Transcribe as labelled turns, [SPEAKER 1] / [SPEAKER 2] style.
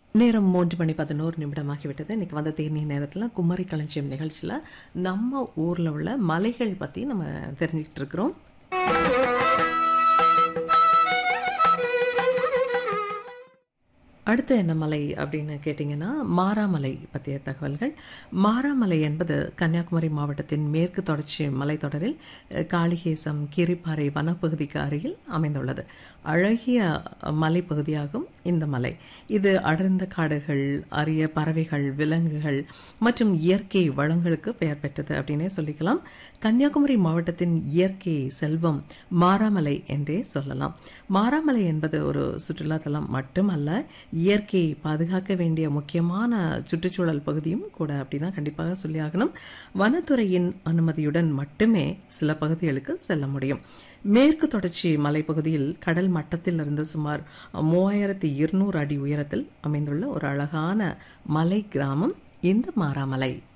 [SPEAKER 1] நேரம் மூன்று மணி பதினோரு நிமிடமாகிவிட்டது இன்னைக்கு வந்த தேனி நேரத்தில் குமரி களஞ்சியம் நிகழ்ச்சியில் நம்ம ஊரில் உள்ள மலைகள் பற்றி நம்ம தெரிஞ்சுக்கிட்டு இருக்கிறோம் அடுத்து என்ன மலை அப்படின்னு கேட்டிங்கன்னா மாராமலை பற்றிய தகவல்கள் மாராமலை என்பது கன்னியாகுமரி மாவட்டத்தின் மேற்கு தொடர்ச்சி மலைத்தொடரில் அஹ், காளிகேசம் கீரிப்பாறை வனப்பகுதிக்கு அருகில் அமைந்துள்ளது அழகிய மலைப்பகுதியாகும் இந்த மலை இது அடர்ந்த காடுகள் அரிய பறவைகள் விலங்குகள் மற்றும் இயற்கை வளங்களுக்கு பெயர் பெற்றது அப்படின்னே சொல்லிக்கலாம் கன்னியாகுமரி மாவட்டத்தின் இயற்கை செல்வம் மாராமலை என்றே சொல்லலாம் மாராமலை என்பது ஒரு சுற்றுலா தலம் மட்டுமல்ல இயற்கையை பாதுகாக்க வேண்டிய முக்கியமான சுற்றுச்சூழல் பகுதியும் கூட அப்படிதான் கண்டிப்பாக சொல்லியாகணும் வனத்துறையின் அனுமதியுடன் மட்டுமே சில பகுதிகளுக்கு செல்ல முடியும் மேற்கு தொடர்ச்சி மலைப்பகுதியில் கடல் மட்டத்திலிருந்து சுமார் மூவாயிரத்தி இருநூறு அடி உயரத்தில் அமைந்துள்ள ஒரு அழகான மலை கிராமம் இந்த மாராமலை